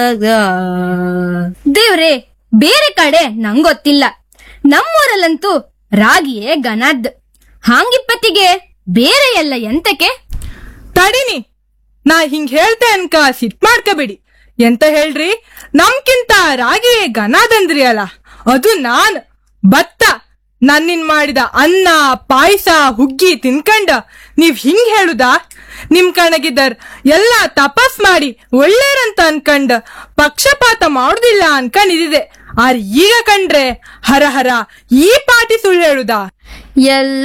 ದೇವ್ರೆ ಬೇರೆ ಕಡೆ ನಂಗೊತ್ತಿಲ್ಲ ನಮ್ಮೂರಲ್ಲಂತೂ ರಾಗಿಯೇ ಗನದ್ ಹಾಂಗಿಪ್ಪತ್ತಿಗೆ ಬೇರೆ ಎಲ್ಲ ಎಂತಕ್ಕೆ ತಡಿನಿ ನಾ ಹಿಂಗ್ ಹೇಳ್ತೆ ಅನ್ಕ ಸಿಟ್ ಮಾಡ್ಕಬೇಡಿ ಎಂತ ಹೇಳ್ರಿ ನಮ್ಕಿಂತ ರಾಗಿ ಗನಾದಂದ್ರಿ ಅಲ್ಲ ಅದು ನಾನ್ ಭತ್ತ ನನ್ನಿನ್ ಮಾಡಿದ ಅನ್ನ ಪಾಯಸ ಹುಗ್ಗಿ ತಿನ್ಕಂಡ ನೀವ್ ಹಿಂಗ್ ಹೇಳುದಾ ನಿಮ್ ಕಣಗಿದ್ದರ್ ಎಲ್ಲ ತಪಸ್ ಮಾಡಿ ಒಳ್ಳೇರಂತ ಅನ್ಕಂಡ್ ಪಕ್ಷಪಾತ ಮಾಡುದಿಲ್ಲ ಅನ್ಕೊಂಡಿದ್ದೆ ಆರ್ ಈಗ ಕಂಡ್ರೆ ಹರ ಹರ ಈ ಪಾಟಿ ಸುಳ್ಳು ಹೇಳುದಾ ಎಲ್ಲ